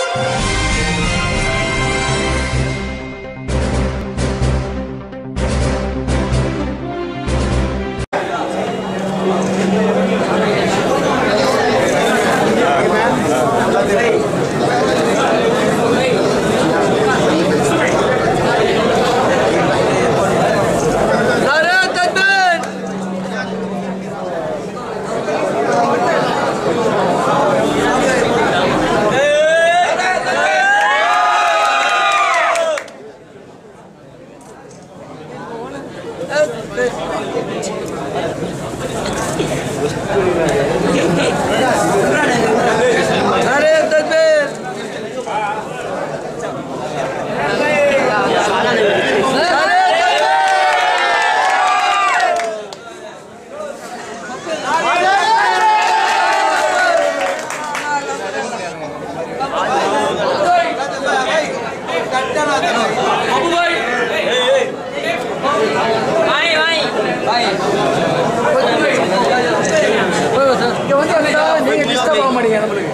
நீங்க டிஸ்டர்ப் ஆக மாட்டீங்க நம்மளுக்கு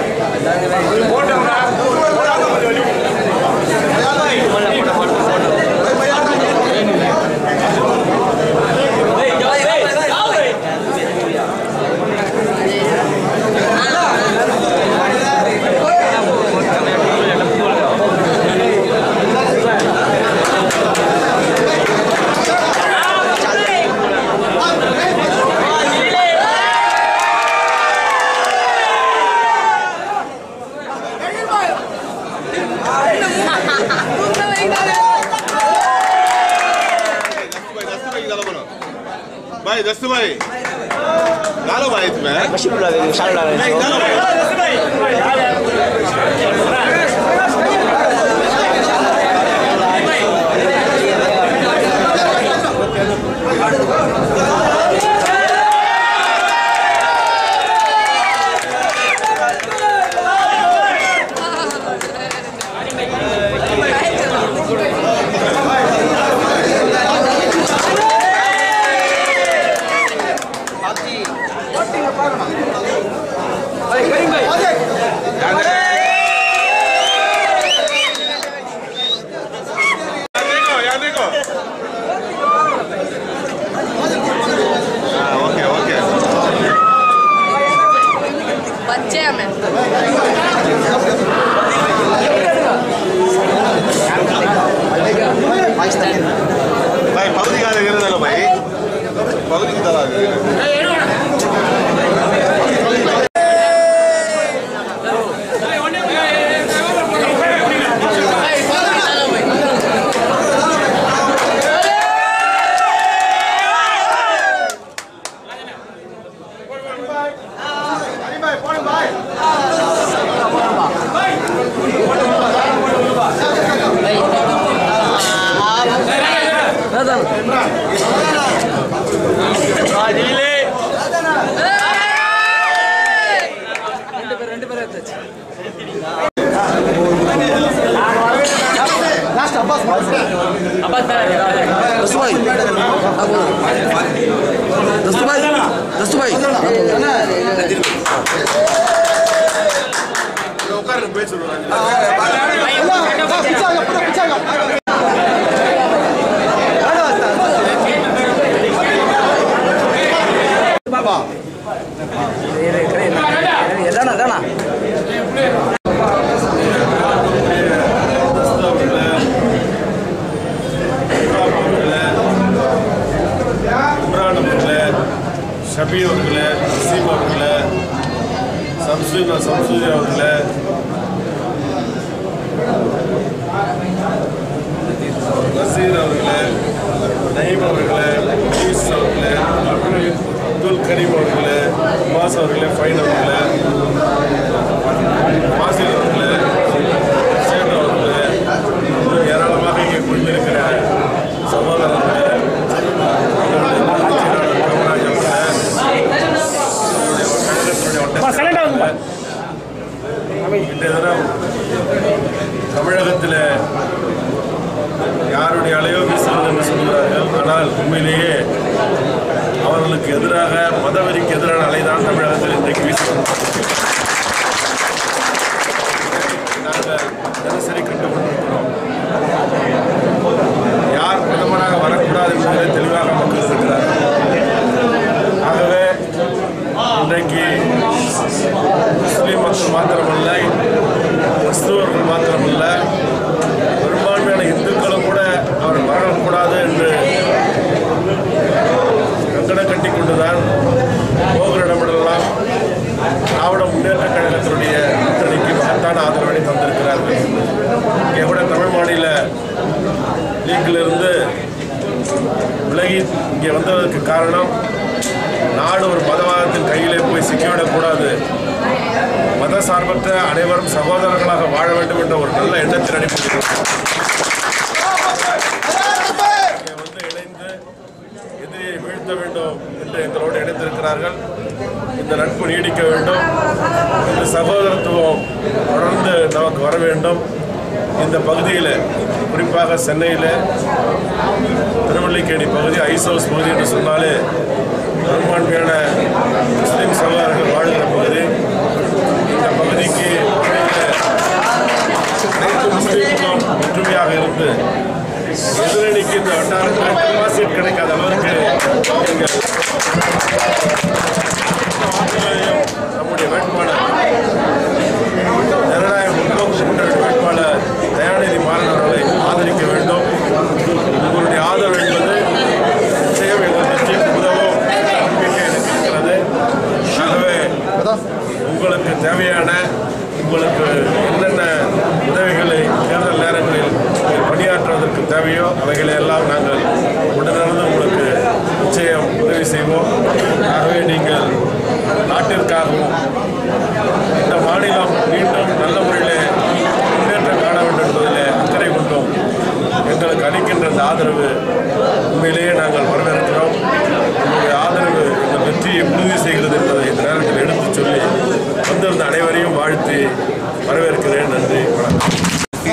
भाई दस्त भाई डालो भाई इसमें मशीन बुला देंगे शाल डाल नहीं, डालो भाई यहाँ देखो यहाँ देखो हाँ ओके ओके बच्चे हमें भाई पगड़ी का लगे ना भाई पगड़ी की तरह ரெண்டு பேர் ரெண்டு பேரும் எடுத்தாச்சு दस्तू भाई दस्तू भाई दस्तू भाई எதானா எதானா இம்ரான் அவர்களே ஷபி அவர்களே நசீம் அவர்களே சம்சூர் சம்சூரி அவர்களே நசீர் அவர்களே நயீம் அவர்களே ஈஸ் அவர்களே அப்துல் கரீம் அவர்களே மாஸ் அவர்களே ஃபைன் அவர்களே மாசில் அவர்களே சேன் அவர்களே இன்னும் ஏராளமாக இங்கே குழுந்திருக்கிற சகோதரர்களே இன்றைய தினம் தமிழகத்தில் யாருடைய அலையோ வீசுகிறது என்று சொல்கிறார்கள் ஆனால் உண்மையிலேயே அவர்களுக்கு எதிராக மதவெறிக்கு எதிரான அலைதான் தமிழகத்தில் இன்றைக்கு வீசுகிறது இந்த மகத்தான ஆதரவை தந்திருக்கிறார்கள் இங்கே கூட தமிழ் மாநில லீக்கிலிருந்து விலகி இங்கே வந்ததற்கு காரணம் நாடு ஒரு மதவாதத்தின் கையிலே போய் சிக்கிவிடக்கூடாது மத சார்பற்ற அனைவரும் சகோதரர்களாக வாழ வேண்டும் என்ற ஒரு நல்ல எண்ணத்தின் அடிப்படையில் இங்கே வந்து இணைந்து எதிரியை வீழ்த்த வேண்டும் என்று எங்களோடு இணைந்திருக்கிறார்கள் இந்த நட்பு நீடிக்க வேண்டும் இந்த சகோதரத்துவம் தொடர்ந்து நமக்கு வர வேண்டும் இந்த பகுதியில் குறிப்பாக சென்னையில் திருவள்ளிக்கேணி பகுதி ஐஸ் ஹவுஸ் பகுதி என்று சொன்னாலே பெரும்பான்மையான முஸ்லீம் சகோதரர்கள் வாழ்கிற பகுதி இந்த பகுதிக்கு அனைத்து முஸ்லீம்களும் ஒற்றுமையாக இருந்து எதிரணிக்கு இந்த வட்டாரத்தில் டெபாசிட் கிடைக்காத அளவிற்கு எங்கள் வாக்குகளையும் நம்முடைய வேட்பாளர் ஜனநாயக முன்னோக்கு முன்னணி வேட்பாளர் தயாநிதி மாறன் அவர்களை ஆதரிக்க வேண்டும் உங்களுடைய ஆதரவு என்பது நிச்சயம் எங்கள் கட்சிக்கு உதவும் என்ற நம்பிக்கை எனக்கு இருக்கிறது ஆகவே உங்களுக்கு தேவையான உங்களுக்கு என்னென்ன உதவிகளை தேர்தல் நேரங்களில் நீங்கள் பணியாற்றுவதற்கு தேவையோ அவைகளை எல்லாம் நாங்கள் உடனிருந்து உங்களுக்கு நிச்சயம் உதவி செய்வோம் ஆகவே நீங்கள் நாட்டிற்காகவும் இந்த மாநிலம் மீண்டும் நல்ல முறையிலே முன்னேற்றம் காண வேண்டும் என்பதிலே அக்கறை கொண்டோம் எங்களுக்கு அளிக்கின்ற இந்த ஆதரவு உண்மையிலேயே நாங்கள் வரவேற்கிறோம் உங்களுடைய ஆதரவு எங்கள் வெற்றியை உறுதி செய்கிறது என்பதை இந்த நேரத்தில் எடுத்துச் சொல்லி வந்திருந்த அனைவரையும் வாழ்த்தி வரவேற்கிறேன் நன்றி வணக்கம்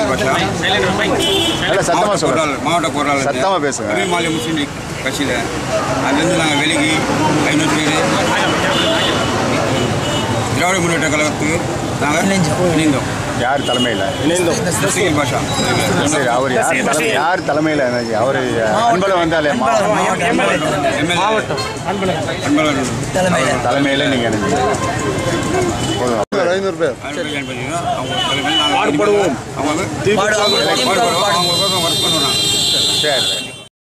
இல்ல, சத்தமா மாவட்ட சொல்லுங்க. பொருளாளர் மாவட்ட பொருளாளர் சத்தமா பேசுங்க. தமிழ் மாநில முஸ்லீம் லீக் கட்சியில் அதுலேருந்து நாங்கள் விலகி ஐநூறு பேர் திராவிட முன்னேற்ற கழகத்துக்கு நாங்கள் இணைந்தோம் யார் தலைமையில் முஸ்லீம் பாஷா சரி அவர் யார் தலைமை யார் தலைமையில் அவர் அன்பலம் வந்தாலே எம்எல்ஏ அன்பழகன் அவர் தலைமையில் நீங்கள் நினைஞ்சீங்க போதும் ஐநூறு பேர் அன்பழகன் பார்த்தீங்கன்னா அவங்க தலைமையில் நாங்கள் பாடுபடுவோம் அவங்க பாடுபடுவோம் அவங்க ஒர்க் பண்ணுவோம் நாங்கள் சரி